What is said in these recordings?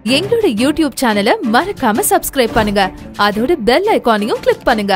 எங்களோட யூடியூப் சேனலை மறக்காம சப்ஸ்கிரைப் பண்ணுங்க அதோட பெல் ஐகானையும் கிளிக் பண்ணுங்க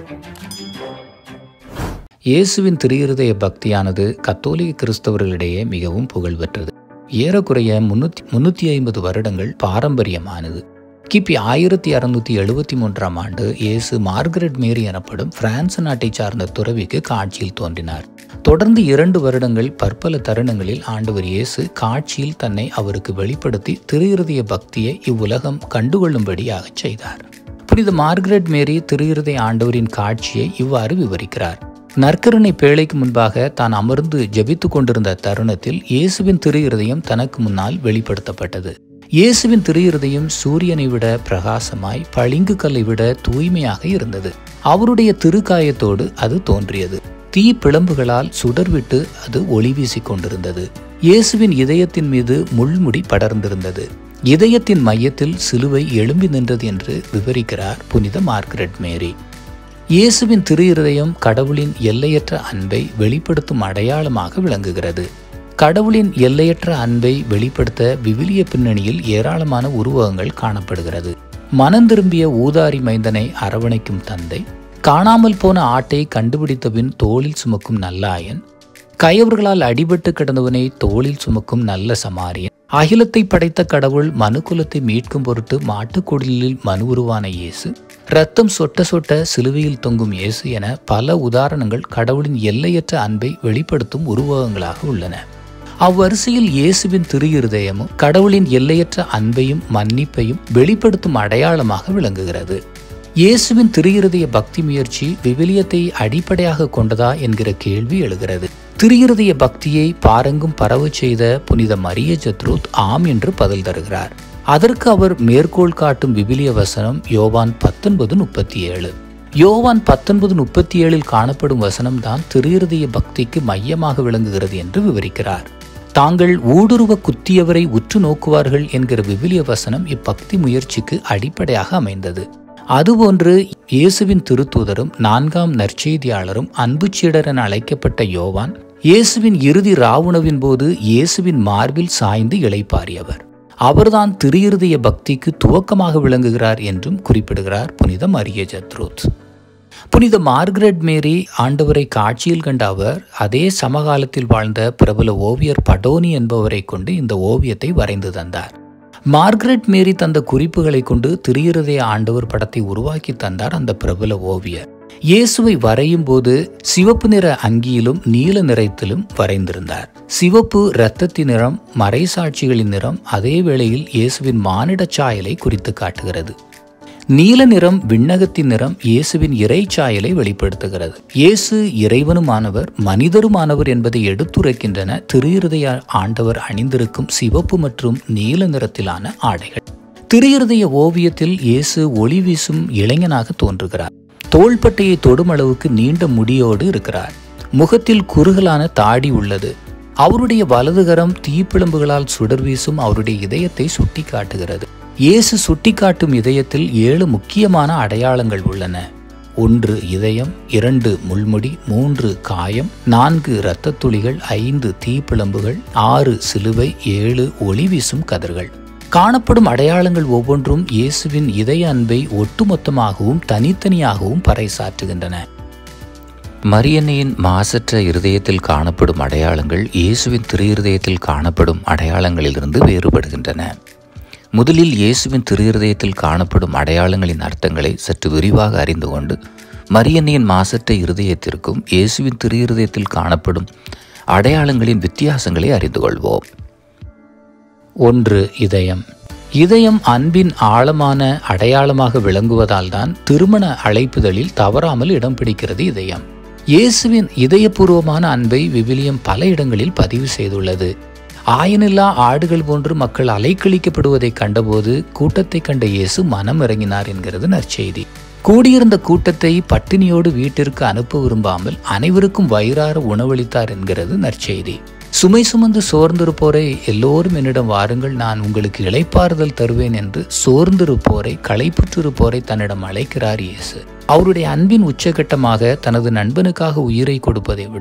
இயேசுவின் திரியிருதய பக்தியானது கத்தோலிக்க கிறிஸ்தவர்களிடையே மிகவும் புகழ்பெற்றது ஏறக்குறைய முன்னூத்தி முன்னூற்றி ஐம்பது வருடங்கள் பாரம்பரியமானது கிபி ஆயிரத்தி அறுநூத்தி எழுபத்தி மூன்றாம் ஆண்டு இயேசு மார்கரெட் மேரி எனப்படும் பிரான்ஸ் நாட்டை சார்ந்த துறவிக்கு காட்சியில் தோன்றினார் தொடர்ந்து இரண்டு வருடங்கள் பற்பல தருணங்களில் ஆண்டவர் இயேசு காட்சியில் தன்னை அவருக்கு வெளிப்படுத்தி திரு பக்தியை இவ்வுலகம் கண்டுகொள்ளும்படியாகச் செய்தார் புனித மார்கரெட் மேரி திரு ஆண்டவரின் காட்சியை இவ்வாறு விவரிக்கிறார் நற்கருணை பேழைக்கு முன்பாக தான் அமர்ந்து ஜெபித்துக் கொண்டிருந்த தருணத்தில் இயேசுவின் திரு இருதயம் தனக்கு முன்னால் வெளிப்படுத்தப்பட்டது இயேசுவின் திரு இருதயம் சூரியனை விட பிரகாசமாய் பளிங்கு கல்லை விட தூய்மையாக இருந்தது அவருடைய திருக்காயத்தோடு அது தோன்றியது தீ பிளம்புகளால் சுடர்விட்டு அது ஒளி வீசிக் கொண்டிருந்தது இயேசுவின் இதயத்தின் மீது முள்முடி படர்ந்திருந்தது இதயத்தின் மையத்தில் சிலுவை எழும்பி நின்றது என்று விவரிக்கிறார் புனித மார்கரெட் மேரி இயேசுவின் திரு இருதயம் கடவுளின் எல்லையற்ற அன்பை வெளிப்படுத்தும் அடையாளமாக விளங்குகிறது கடவுளின் எல்லையற்ற அன்பை வெளிப்படுத்த விவிலிய பின்னணியில் ஏராளமான உருவகங்கள் காணப்படுகிறது மனம் திரும்பிய ஊதாரி மைந்தனை அரவணைக்கும் தந்தை காணாமல் போன ஆட்டை கண்டுபிடித்தபின் தோளில் சுமக்கும் நல்லாயன் கயவர்களால் அடிபட்டு கிடந்தவனை தோளில் சுமக்கும் நல்ல சமாரியன் அகிலத்தை படைத்த கடவுள் மனுக்குலத்தை மீட்கும் பொருட்டு மாட்டுக்குடிலில் மனு உருவான இயேசு ரத்தம் சொட்ட சொட்ட சிலுவையில் தொங்கும் இயேசு என பல உதாரணங்கள் கடவுளின் எல்லையற்ற அன்பை வெளிப்படுத்தும் உருவகங்களாக உள்ளன அவ்வரிசையில் இயேசுவின் திரு இருதயமும் கடவுளின் எல்லையற்ற அன்பையும் மன்னிப்பையும் வெளிப்படுத்தும் அடையாளமாக விளங்குகிறது இயேசுவின் திரு இருதய பக்தி முயற்சி விவிலியத்தை அடிப்படையாக கொண்டதா என்கிற கேள்வி எழுகிறது திரு இருதய பக்தியை பாரங்கும் பரவச் செய்த புனித மரிய ஜத்ரூத் ஆம் என்று பதில் தருகிறார் அதற்கு அவர் மேற்கோள் காட்டும் விவிலிய வசனம் யோவான் பத்தொன்பது முப்பத்தி ஏழு யோவான் பத்தொன்பது முப்பத்தி ஏழில் காணப்படும் வசனம்தான் திரு இருதய பக்திக்கு மையமாக விளங்குகிறது என்று விவரிக்கிறார் தாங்கள் ஊடுருவ குத்தியவரை உற்று நோக்குவார்கள் என்கிற விவிலிய வசனம் இப்பக்தி முயற்சிக்கு அடிப்படையாக அமைந்தது அதுபோன்று இயேசுவின் திருத்தூதரும் நான்காம் நற்செய்தியாளரும் அன்பு சீடர் என அழைக்கப்பட்ட யோவான் இயேசுவின் இறுதி ராவுணவின் போது இயேசுவின் மார்பில் சாய்ந்து இளைப்பாரியவர் அவர்தான் திரு இருதய பக்திக்கு துவக்கமாக விளங்குகிறார் என்றும் குறிப்பிடுகிறார் புனித மரிய ஜத்ரோத் புனித மார்கரெட் மேரி ஆண்டவரை காட்சியில் கண்ட அவர் அதே சமகாலத்தில் வாழ்ந்த பிரபல ஓவியர் படோனி என்பவரை கொண்டு இந்த ஓவியத்தை வரைந்து தந்தார் மார்கரெட் மேரி தந்த குறிப்புகளை கொண்டு திரியிருதய ஆண்டவர் படத்தை உருவாக்கி தந்தார் அந்த பிரபல ஓவியர் இயேசுவை வரையும் போது சிவப்பு நிற அங்கியிலும் நீல நிறத்திலும் வரைந்திருந்தார் சிவப்பு இரத்தத்தின் நிறம் மறைசாட்சிகளின் நிறம் அதே வேளையில் இயேசுவின் மானிடச் சாயலை குறித்து காட்டுகிறது நீல நிறம் விண்ணகத்தின் நிறம் இயேசுவின் இறைச்சாயலை வெளிப்படுத்துகிறது இயேசு இறைவனுமானவர் மனிதருமானவர் என்பதை எடுத்துரைக்கின்றன திரு இருதய ஆண்டவர் அணிந்திருக்கும் சிவப்பு மற்றும் நீல நிறத்திலான ஆடைகள் திரு இருதய ஓவியத்தில் இயேசு ஒளி வீசும் இளைஞனாக தோன்றுகிறார் தோள்பட்டையை தொடும் அளவுக்கு நீண்ட முடியோடு இருக்கிறார் முகத்தில் குறுகலான தாடி உள்ளது அவருடைய வலதுகரம் தீப்பிழம்புகளால் சுடர் வீசும் அவருடைய இதயத்தை சுட்டி காட்டுகிறது இயேசு சுட்டிக்காட்டும் இதயத்தில் ஏழு முக்கியமான அடையாளங்கள் உள்ளன ஒன்று இதயம் இரண்டு முள்முடி மூன்று காயம் நான்கு இரத்த துளிகள் ஐந்து தீப்பிழம்புகள் ஆறு சிலுவை ஏழு ஒளி வீசும் கதிர்கள் காணப்படும் அடையாளங்கள் ஒவ்வொன்றும் இயேசுவின் இதய அன்பை ஒட்டுமொத்தமாகவும் தனித்தனியாகவும் பறைசாற்றுகின்றன மரியன்னையின் மாசற்ற இருதயத்தில் காணப்படும் அடையாளங்கள் இயேசுவின் திரு இருதயத்தில் காணப்படும் அடையாளங்களிலிருந்து வேறுபடுகின்றன முதலில் இயேசுவின் திரு இருதயத்தில் காணப்படும் அடையாளங்களின் அர்த்தங்களை சற்று விரிவாக அறிந்து கொண்டு மரியன்னையின் மாசற்ற இருதயத்திற்கும் இயேசுவின் திரு இருதயத்தில் காணப்படும் அடையாளங்களின் வித்தியாசங்களை அறிந்து கொள்வோம் ஒன்று இதயம் இதயம் அன்பின் ஆழமான அடையாளமாக விளங்குவதால் தான் திருமண அழைப்புதலில் தவறாமல் இடம் பிடிக்கிறது இதயம் இயேசுவின் இதயபூர்வமான அன்பை விவிலியம் பல இடங்களில் பதிவு செய்துள்ளது ஆயனில்லா ஆடுகள் போன்று மக்கள் அலைக்கழிக்கப்படுவதை கண்டபோது கூட்டத்தை கண்ட இயேசு மனம் இறங்கினார் என்கிறது நற்செய்தி கூடியிருந்த கூட்டத்தை பட்டினியோடு வீட்டிற்கு அனுப்ப விரும்பாமல் அனைவருக்கும் வயிறார உணவளித்தார் என்கிறது நற்செய்தி சுமை சுமந்து சோர்ந்திருப்போரை எல்லோரும் என்னிடம் வாருங்கள் நான் உங்களுக்கு இளைப்பாறுதல் தருவேன் என்று சோர்ந்திருப்போரை களைப்புற்றிருப்போரை தன்னிடம் அழைக்கிறார் இயேசு அவருடைய அன்பின் உச்சகட்டமாக தனது நண்பனுக்காக உயிரை கொடுப்பதை விட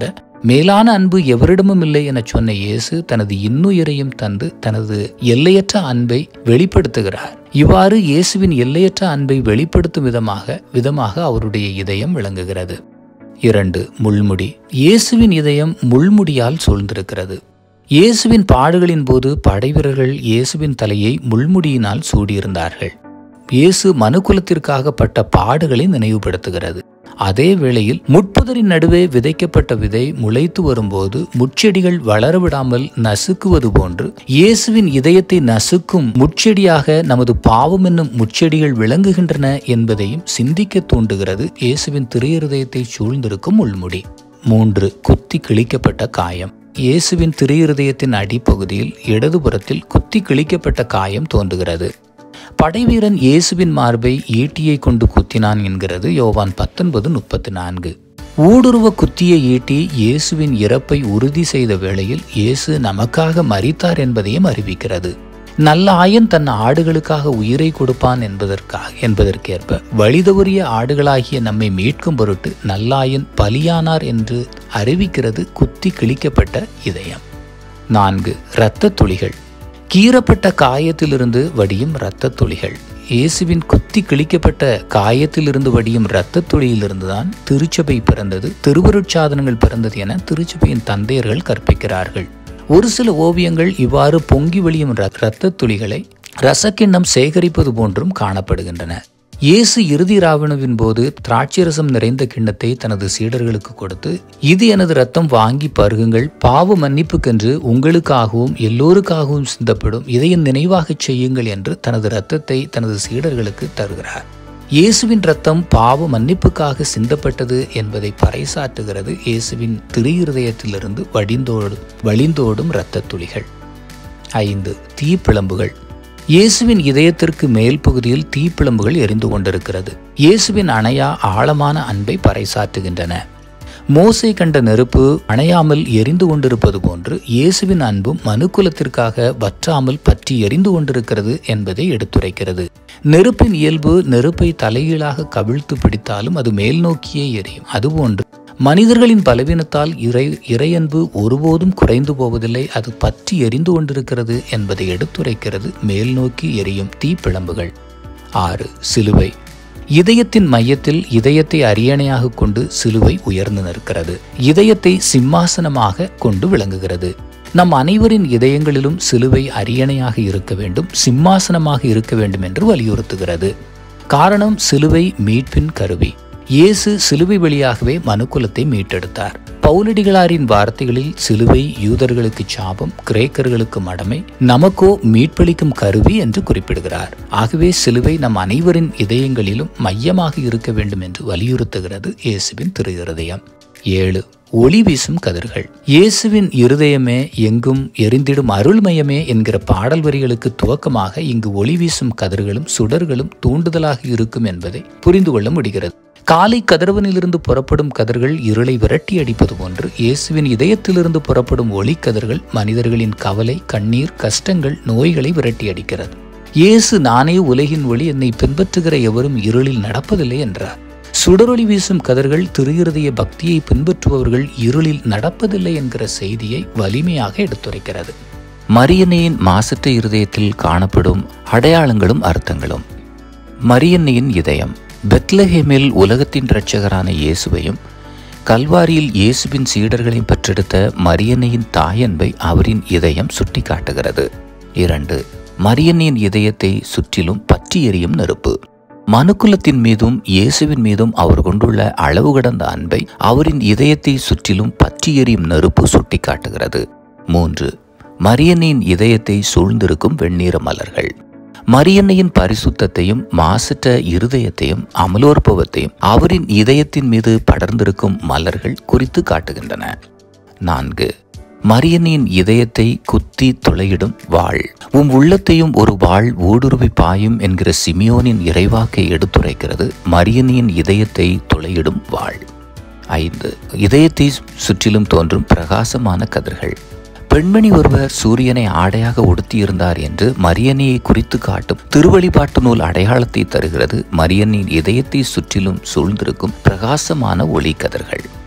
மேலான அன்பு எவரிடமும் இல்லை என சொன்ன இயேசு தனது இன்னுயிரையும் தந்து தனது எல்லையற்ற அன்பை வெளிப்படுத்துகிறார் இவ்வாறு இயேசுவின் எல்லையற்ற அன்பை வெளிப்படுத்தும் விதமாக விதமாக அவருடைய இதயம் விளங்குகிறது இரண்டு முள்முடி இயேசுவின் இதயம் முள்முடியால் சூழ்ந்திருக்கிறது இயேசுவின் பாடுகளின் போது படைவீரர்கள் இயேசுவின் தலையை முள்முடியினால் சூடியிருந்தார்கள் இயேசு மனுக்குலத்திற்காக பட்ட பாடுகளை நினைவுபடுத்துகிறது அதே வேளையில் முட்புதரின் நடுவே விதைக்கப்பட்ட விதை முளைத்து வரும்போது முட்செடிகள் வளரவிடாமல் நசுக்குவது போன்று இயேசுவின் இதயத்தை நசுக்கும் முட்செடியாக நமது பாவம் என்னும் முட்செடிகள் விளங்குகின்றன என்பதையும் சிந்திக்க தூண்டுகிறது இயேசுவின் திரையிருதயத்தை சூழ்ந்திருக்கும் உள்முடி மூன்று குத்தி கிழிக்கப்பட்ட காயம் இயேசுவின் திரையிருதயத்தின் அடிப்பகுதியில் இடதுபுறத்தில் குத்தி கிழிக்கப்பட்ட காயம் தோன்றுகிறது படைவீரன் இயேசுவின் மார்பை ஈட்டியை கொண்டு குத்தினான் என்கிறது யோவான் பத்தொன்பது முப்பத்தி நான்கு ஊடுருவ குத்திய ஈட்டி இயேசுவின் இறப்பை உறுதி செய்த வேளையில் இயேசு நமக்காக மரித்தார் என்பதையும் அறிவிக்கிறது நல்ல ஆயன் தன் ஆடுகளுக்காக உயிரை கொடுப்பான் என்பதற்காக என்பதற்கேற்ப வழிதவறிய ஆடுகளாகிய நம்மை மீட்கும் பொருட்டு நல்லாயன் பலியானார் என்று அறிவிக்கிறது குத்தி கிழிக்கப்பட்ட இதயம் நான்கு இரத்த துளிகள் கீறப்பட்ட காயத்திலிருந்து வடியும் இரத்த துளிகள் இயேசுவின் குத்தி கிழிக்கப்பட்ட காயத்திலிருந்து வடியும் இரத்த துளியிலிருந்து தான் திருச்சபை பிறந்தது திருவருட்சாதனங்கள் பிறந்தது என திருச்சபையின் தந்தையர்கள் கற்பிக்கிறார்கள் ஒரு சில ஓவியங்கள் இவ்வாறு பொங்கி வழியும் இரத்த துளிகளை ரசக்கிண்ணம் சேகரிப்பது போன்றும் காணப்படுகின்றன இயேசு இறுதி ராவணவின் போது திராட்சரசம் நிறைந்த கிண்ணத்தை தனது சீடர்களுக்கு கொடுத்து இது எனது ரத்தம் வாங்கி பருகுங்கள் பாவ மன்னிப்புக்கென்று உங்களுக்காகவும் எல்லோருக்காகவும் சிந்தப்படும் இதையின் நினைவாகச் செய்யுங்கள் என்று தனது இரத்தத்தை தனது சீடர்களுக்கு தருகிறார் இயேசுவின் ரத்தம் பாவ மன்னிப்புக்காக சிந்தப்பட்டது என்பதை பறைசாற்றுகிறது இயேசுவின் திருஇருதயத்திலிருந்து வடிந்தோடும் வழிந்தோடும் இரத்த துளிகள் ஐந்து தீப்பிழம்புகள் இயேசுவின் இதயத்திற்கு மேல் பகுதியில் தீப்பிழம்புகள் எரிந்து கொண்டிருக்கிறது இயேசுவின் அணையா ஆழமான அன்பை பறைசாற்றுகின்றன மோசை கண்ட நெருப்பு அணையாமல் எரிந்து கொண்டிருப்பது போன்று இயேசுவின் அன்பும் மனுக்குலத்திற்காக வற்றாமல் பற்றி எரிந்து கொண்டிருக்கிறது என்பதை எடுத்துரைக்கிறது நெருப்பின் இயல்பு நெருப்பை தலைகீழாக கவிழ்த்து பிடித்தாலும் அது மேல் நோக்கியே எரியும் அதுபோன்று மனிதர்களின் பலவீனத்தால் இறை இறையன்பு ஒருபோதும் குறைந்து போவதில்லை அது பற்றி எரிந்து கொண்டிருக்கிறது என்பதை எடுத்துரைக்கிறது மேல் நோக்கி எரியும் தீப்பிழம்புகள் ஆறு சிலுவை இதயத்தின் மையத்தில் இதயத்தை அரியணையாக கொண்டு சிலுவை உயர்ந்து நிற்கிறது இதயத்தை சிம்மாசனமாக கொண்டு விளங்குகிறது நம் அனைவரின் இதயங்களிலும் சிலுவை அரியணையாக இருக்க வேண்டும் சிம்மாசனமாக இருக்க வேண்டும் என்று வலியுறுத்துகிறது காரணம் சிலுவை மீட்பின் கருவி இயேசு சிலுவை வழியாகவே மனுக்குலத்தை மீட்டெடுத்தார் பவுலடிகளாரின் வார்த்தைகளில் சிலுவை யூதர்களுக்கு சாபம் கிரேக்கர்களுக்கு மடமை நமக்கோ மீட்பளிக்கும் கருவி என்று குறிப்பிடுகிறார் ஆகவே சிலுவை நம் அனைவரின் இதயங்களிலும் மையமாக இருக்க வேண்டும் என்று வலியுறுத்துகிறது இயேசுவின் திரு இருதயம் ஏழு ஒளி வீசும் கதிர்கள் இயேசுவின் இருதயமே எங்கும் எரிந்திடும் அருள்மயமே என்கிற பாடல் வரிகளுக்கு துவக்கமாக இங்கு ஒளி வீசும் கதிர்களும் சுடர்களும் தூண்டுதலாக இருக்கும் என்பதை புரிந்து கொள்ள முடிகிறது காலை கதிரவனிலிருந்து புறப்படும் கதிர்கள் இருளை விரட்டி அடிப்பது போன்று இயேசுவின் இதயத்திலிருந்து புறப்படும் ஒளி கதிர்கள் மனிதர்களின் கவலை கண்ணீர் கஷ்டங்கள் நோய்களை விரட்டி அடிக்கிறது இயேசு நானே உலகின் ஒளி என்னை பின்பற்றுகிற எவரும் இருளில் நடப்பதில்லை என்றார் சுடரொளி வீசும் கதிர்கள் திருஇருதய பக்தியை பின்பற்றுபவர்கள் இருளில் நடப்பதில்லை என்கிற செய்தியை வலிமையாக எடுத்துரைக்கிறது மரியன்னையின் மாசற்ற இருதயத்தில் காணப்படும் அடையாளங்களும் அர்த்தங்களும் மரியன்னையின் இதயம் பெத்லஹேமில் உலகத்தின் இரட்சகரான இயேசுவையும் கல்வாரியில் இயேசுவின் சீடர்களை பெற்றெடுத்த மரியன்னையின் தாயன்பை அவரின் இதயம் சுட்டிக்காட்டுகிறது இரண்டு மரியன்னையின் இதயத்தை சுற்றிலும் பற்றி எரியும் நெருப்பு மனுக்குலத்தின் மீதும் இயேசுவின் மீதும் அவர் கொண்டுள்ள அளவு கடந்த அன்பை அவரின் இதயத்தை சுற்றிலும் பற்றி எரியும் நெருப்பு சுட்டிக்காட்டுகிறது மூன்று மரியன்னையின் இதயத்தை சூழ்ந்திருக்கும் வெண்ணீர மலர்கள் மரியன்னையின் பரிசுத்தத்தையும் மாசற்ற இருதயத்தையும் அமலோற்பவத்தையும் அவரின் இதயத்தின் மீது படர்ந்திருக்கும் மலர்கள் குறித்து காட்டுகின்றன நான்கு மரியனின் இதயத்தை குத்தி துளையிடும் வாழ் உம் உள்ளத்தையும் ஒரு வாழ் ஊடுருவி பாயும் என்கிற சிமியோனின் இறைவாக்கை எடுத்துரைக்கிறது மரியனின் இதயத்தை துளையிடும் வாழ் ஐந்து இதயத்தை சுற்றிலும் தோன்றும் பிரகாசமான கதிர்கள் பெண்மணி ஒருவர் சூரியனை ஆடையாக உடுத்தியிருந்தார் என்று மரியனியை குறித்து காட்டும் திருவழிபாட்டு நூல் அடையாளத்தை தருகிறது மரியனின் இதயத்தை சுற்றிலும் சூழ்ந்திருக்கும் பிரகாசமான ஒளி கதிர்கள்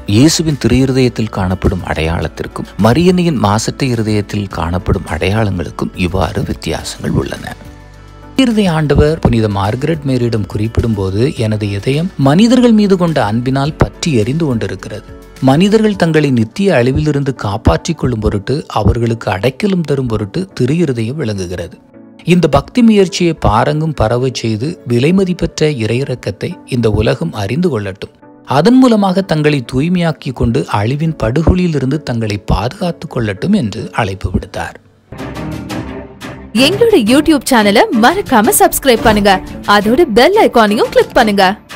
இயேசுவின் திரு இருதயத்தில் காணப்படும் அடையாளத்திற்கும் மரியன்னையின் மாசற்ற இருதயத்தில் காணப்படும் அடையாளங்களுக்கும் இவ்வாறு வித்தியாசங்கள் உள்ளன இருதய ஆண்டவர் புனித மார்கரெட் மேரியிடம் குறிப்பிடும் போது எனது இதயம் மனிதர்கள் மீது கொண்ட அன்பினால் பற்றி எரிந்து கொண்டிருக்கிறது மனிதர்கள் தங்களை நித்திய அழிவிலிருந்து காப்பாற்றிக் கொள்ளும் பொருட்டு அவர்களுக்கு அடைக்கலும் தரும் பொருட்டு திரு இருதயம் விளங்குகிறது இந்த பக்தி முயற்சியை பாரங்கும் பரவச் செய்து விலைமதிப்பற்ற இறையிறக்கத்தை இந்த உலகம் அறிந்து கொள்ளட்டும் அதன் மூலமாக தங்களை தூய்மையாக்கிக் கொண்டு அழிவின் படுகொலியிலிருந்து தங்களை பாதுகாத்துக் கொள்ளட்டும் என்று அழைப்பு விடுத்தார் எங்களோட யூடியூப் சேனலை மறக்காம சப்ஸ்கிரைப் பண்ணுங்க அதோட பெல் ஐகானையும் கிளிக் பண்ணுங்க